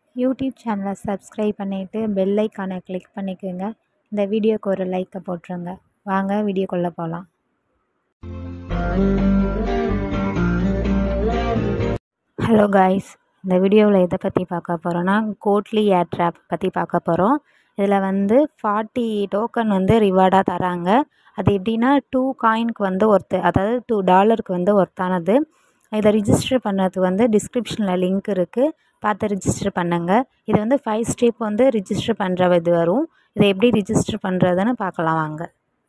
YouTube சேனலை subscribe பண்ணிவிட்டு bell ஐக்கானை கிளிக் பண்ணிக்கோங்க இந்த வீடியோக்கு ஒரு லைக்கை போட்டுருங்க வாங்க வீடியோக்குள்ளே போகலாம் ஹலோ காய்ஸ் இந்த வீடியோவில் எதை பற்றி பார்க்க போகிறோன்னா கோட்லி ஏர் ட்ராப் பற்றி பார்க்க போகிறோம் இதில் வந்து ஃபார்ட்டி டோக்கன் வந்து ரிவார்டாக தராங்க அது எப்படின்னா டூ காயினுக்கு வந்து ஒர்த்து அதாவது டூ டாலருக்கு வந்து ஒர்த்தானது இதை ரிஜிஸ்டர் பண்ணதுக்கு வந்து டிஸ்கிரிப்ஷனில் லிங்க் இருக்குது பார்த்து ரிஜிஸ்டர் பண்ணுங்க இது வந்து ஃபைவ் ஸ்டெப் வந்து ரிஜிஸ்டர் பண்ணுற இது வரும் இதை எப்படி ரிஜிஸ்டர் பண்ணுறதுன்னு பார்க்கலாம் வாங்க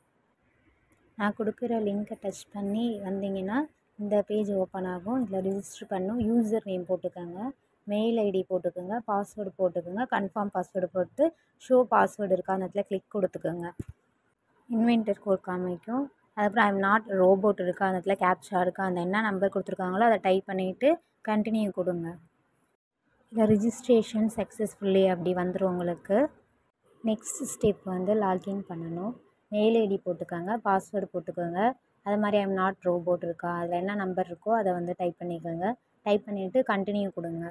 நான் கொடுக்குற லிங்க்கை டச் பண்ணி வந்தீங்கன்னா இந்த பேஜ் ஓப்பன் ஆகும் இதில் ரிஜிஸ்டர் பண்ணும் யூசர் நேம் போட்டுக்கோங்க மெயில் ஐடி போட்டுக்கோங்க பாஸ்வேர்டு போட்டுக்கோங்க கன்ஃபார்ம் பாஸ்வேர்டு போட்டு ஷோ பாஸ்வேர்டு இருக்கா அந்த இடத்துல கிளிக் கொடுத்துக்கோங்க இன்வென்டர் கோட் காமிக்கும் அதுக்கப்புறம் ஐம் நாட் ரோபோட் இருக்கா அந்த இடத்துல கேப்சா இருக்கா அந்த என்ன நம்பர் கொடுத்துருக்காங்களோ அதை டைப் பண்ணிவிட்டு கண்டினியூ கொடுங்க இதில் ரிஜிஸ்ட்ரேஷன் சக்ஸஸ்ஃபுல்லி அப்படி வந்துடும் உங்களுக்கு நெக்ஸ்ட் ஸ்டெப் வந்து லாகின் பண்ணணும் மெயில் ஐடி போட்டுக்கோங்க பாஸ்வேர்டு போட்டுக்கோங்க அது மாதிரி ஐம் நாட் ரோபோட் இருக்கா அதில் என்ன நம்பர் இருக்கோ அதை வந்து டைப் பண்ணிக்கோங்க டைப் பண்ணிவிட்டு கண்டினியூ கொடுங்க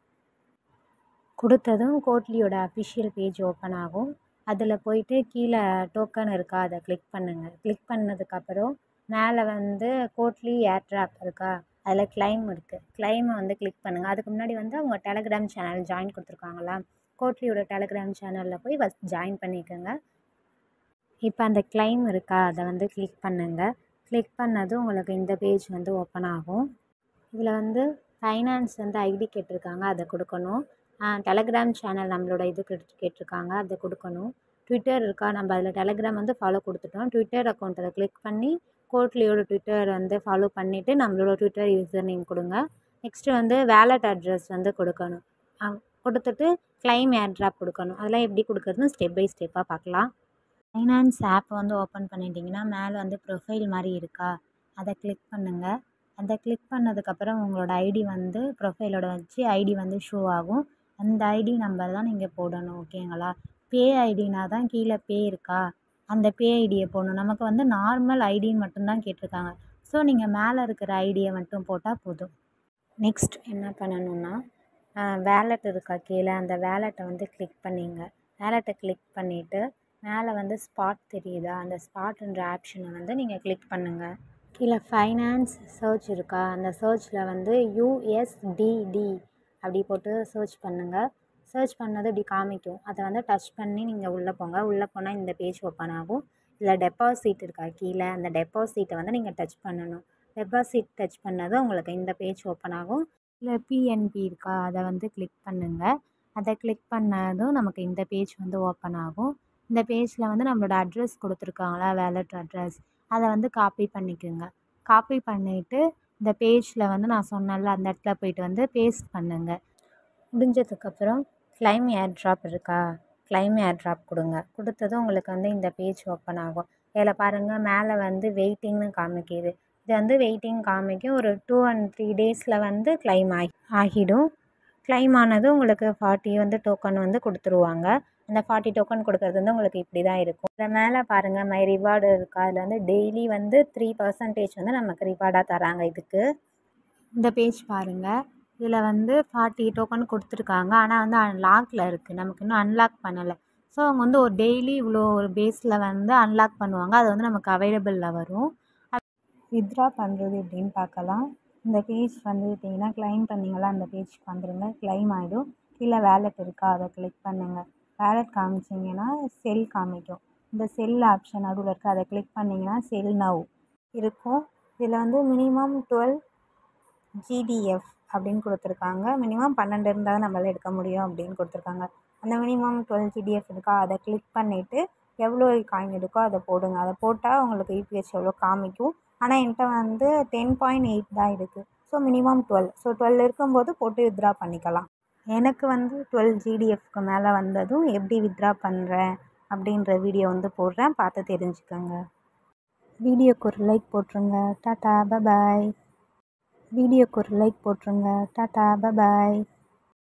கொடுத்ததும் கோட்லியோட அஃபிஷியல் பேஜ் ஓப்பன் ஆகும் அதில் போயிட்டு கீழே டோக்கன் இருக்கா அதை கிளிக் பண்ணுங்கள் கிளிக் பண்ணதுக்கப்புறம் மேலே வந்து கோட்லி ஏர் ட்ராப் இருக்கா அதில் கிளைம் இருக்குது கிளைமை வந்து கிளிக் பண்ணுங்கள் அதுக்கு முன்னாடி வந்து அவங்க டெலகிராம் சேனல் ஜாயின் கொடுத்துருக்காங்களா கோட்லியோட டெலகிராம் சேனலில் போய் ஃபஸ்ட் ஜாயின் பண்ணிக்கோங்க இப்போ அந்த கிளைம் இருக்கா அதை வந்து கிளிக் பண்ணுங்கள் கிளிக் பண்ணதும் உங்களுக்கு இந்த பேஜ் வந்து ஓப்பன் ஆகும் இதில் வந்து ஃபைனான்ஸ் வந்து ஐடி கேட்டிருக்காங்க அதை கொடுக்கணும் டெலகிராம் சேனல் நம்மளோட இது கேட்டு கேட்டிருக்காங்க அதை கொடுக்கணும் ட்விட்டர் இருக்கா நம்ம அதில் டெலகிராம் வந்து ஃபாலோ கொடுத்துட்டோம் ட்விட்டர் அக்கௌண்ட் அதை கிளிக் பண்ணி கோட்லியோட ட்விட்டர் வந்து ஃபாலோ பண்ணிவிட்டு நம்மளோட ட்விட்டர் யூசர் நேம் கொடுங்க நெக்ஸ்ட்டு வந்து வேலட் அட்ரஸ் வந்து கொடுக்கணும் கொடுத்துட்டு கிளைம் ஏர் ட்ராப் கொடுக்கணும் அதெல்லாம் எப்படி கொடுக்குறதுன்னு ஸ்டெப் பை ஸ்டெப்பாக பார்க்கலாம் ஃபைனான்ஸ் ஆப் வந்து ஓப்பன் பண்ணிட்டீங்கன்னா மேலே வந்து ப்ரொஃபைல் மாதிரி இருக்கா அதை கிளிக் பண்ணுங்கள் அதை கிளிக் பண்ணதுக்கப்புறம் உங்களோட ஐடி வந்து ப்ரொஃபைலோட வச்சு ஐடி வந்து ஷோ ஆகும் அந்த ஐடி நம்பர் தான் நீங்கள் போடணும் ஓகேங்களா பே ஐடினா தான் கீழே பே இருக்கா அந்த பே ஐடியை போடணும் நமக்கு வந்து நார்மல் ஐடின்னு மட்டும்தான் கேட்டிருக்காங்க ஸோ நீங்கள் மேலே இருக்கிற ஐடியை மட்டும் போட்டால் போதும் நெக்ஸ்ட் என்ன பண்ணணுன்னா வேலெட் இருக்கா கீழே அந்த வேலெட்டை வந்து கிளிக் பண்ணிங்க வேலெட்டை கிளிக் பண்ணிவிட்டு மேலே வந்து ஸ்பாட் தெரியுதா அந்த ஸ்பாட்ன்ற ஆப்ஷனை வந்து நீங்கள் கிளிக் பண்ணுங்கள் கீழே ஃபைனான்ஸ் சர்ச் இருக்கா அந்த சர்ச்சில் வந்து யூஎஸ்டிடி அப்படி போட்டு சர்ச் பண்ணுங்கள் சர்ச் பண்ணது இப்படி காமிக்கும் அதை வந்து டச் பண்ணி நீங்கள் உள்ளே போங்க உள்ளே போனால் இந்த பேஜ் ஓப்பன் ஆகும் இதில் டெபாசிட் இருக்கா கீழே அந்த டெபாசிட்டை வந்து நீங்கள் டச் பண்ணணும் டெபாசிட் டச் பண்ணதும் உங்களுக்கு இந்த பேஜ் ஓப்பன் ஆகும் இல்லை பிஎன்பி இருக்கா அதை வந்து கிளிக் பண்ணுங்கள் அதை கிளிக் பண்ணதும் நமக்கு இந்த பேஜ் வந்து ஓப்பன் ஆகும் இந்த பேஜில் வந்து நம்மளோட அட்ரஸ் கொடுத்துருக்காங்களா வேலட் அட்ரஸ் அதை வந்து காப்பி பண்ணிக்கோங்க காப்பி பண்ணிவிட்டு இந்த பேஜில் வந்து நான் சொன்னேன்ல அந்த இடத்துல போயிட்டு வந்து பேஸ்ட் பண்ணுங்கள் முடிஞ்சதுக்கப்புறம் கிளைம் ஏர் ட்ராப் இருக்கா கிளைம் ஏர் ட்ராப் கொடுங்க கொடுத்ததும் உங்களுக்கு வந்து இந்த பேஜ் ஓப்பன் ஆகும் இதில் பாருங்கள் மேலே வந்து வெயிட்டிங்னு காமிக்கிது இது வந்து வெயிட்டிங் காமிக்கும் ஒரு டூ அண்ட் த்ரீ டேஸில் வந்து கிளைம் ஆகி ஆகிடும் கிளைம் ஆனது உங்களுக்கு ஃபார்ட்டி வந்து டோக்கன் வந்து கொடுத்துருவாங்க அந்த ஃபார்ட்டி டோக்கன் கொடுக்குறது வந்து உங்களுக்கு இப்படி தான் இருக்கும் இதில் மேலே பாருங்கள் மை ரிவார்டு இருக்கா அதில் வந்து டெய்லி வந்து த்ரீ பர்சன்டேஜ் வந்து நமக்கு ரிவார்டாக தராங்க இதுக்கு இந்த பேஜ் பாருங்கள் இதில் வந்து ஃபார்ட்டி டோக்கன் கொடுத்துருக்காங்க ஆனால் வந்து லாக்கில் இருக்குது நமக்கு இன்னும் அன்லாக் பண்ணலை ஸோ அவங்க வந்து ஒரு டெய்லி இவ்வளோ ஒரு பேஸில் வந்து அன்லாக் பண்ணுவாங்க அது வந்து நமக்கு அவைலபிளில் வரும் வித்ட்ரா பண்ணுறது எப்படின்னு பார்க்கலாம் இந்த பேஜ் வந்துட்டிங்கன்னா கிளைம் பண்ணிங்களா அந்த பேஜ்க்கு வந்துடுங்க கிளைம் ஆகிடும் கீழே வேலெட் இருக்கா அதை கிளிக் பண்ணுங்கள் வேலெட் காமிச்சிங்கன்னா செல் காமிக்கும் இந்த செல் ஆப்ஷன் நடுவில் இருக்குது அதை கிளிக் பண்ணிங்கன்னா செல் நவ் இருக்கும் இதில் வந்து மினிமம் டுவெல் ஜிடிஎஃப் அப்படின்னு கொடுத்துருக்காங்க மினிமம் பன்னெண்டு இருந்தால் தான் நம்மளால் எடுக்க முடியும் அப்படின்னு கொடுத்துருக்காங்க அந்த மினிமம் டுவெல் ஜிடிஎஃப் இருக்கா அதை கிளிக் பண்ணிவிட்டு எவ்வளோ காயின் இருக்கோ அதை போடுங்க அதை போட்டால் உங்களுக்கு யூபிஎஸ் எவ்வளோ காமிக்கும் ஆனால் என்கிட்ட வந்து டென் பாயிண்ட் எயிட் தான் இருக்குது so minimum twelve so twelve இருக்கும்போது போட்டு வித்ட்ரா பண்ணிக்கலாம் எனக்கு வந்து டுவெல் ஜிடிஎஃப்க்கு மேலே வந்ததும் எப்படி வித்ட்ரா பண்ணுறேன் அப்படின்ற வீடியோ வந்து போடுறேன் பார்த்து தெரிஞ்சுக்கோங்க வீடியோக்கு ஒரு லைக் போட்டுருங்க டாட்டா பபாய் வீடியோக்கு ஒரு லைக் போட்டுருங்க டாட்டா பபாய்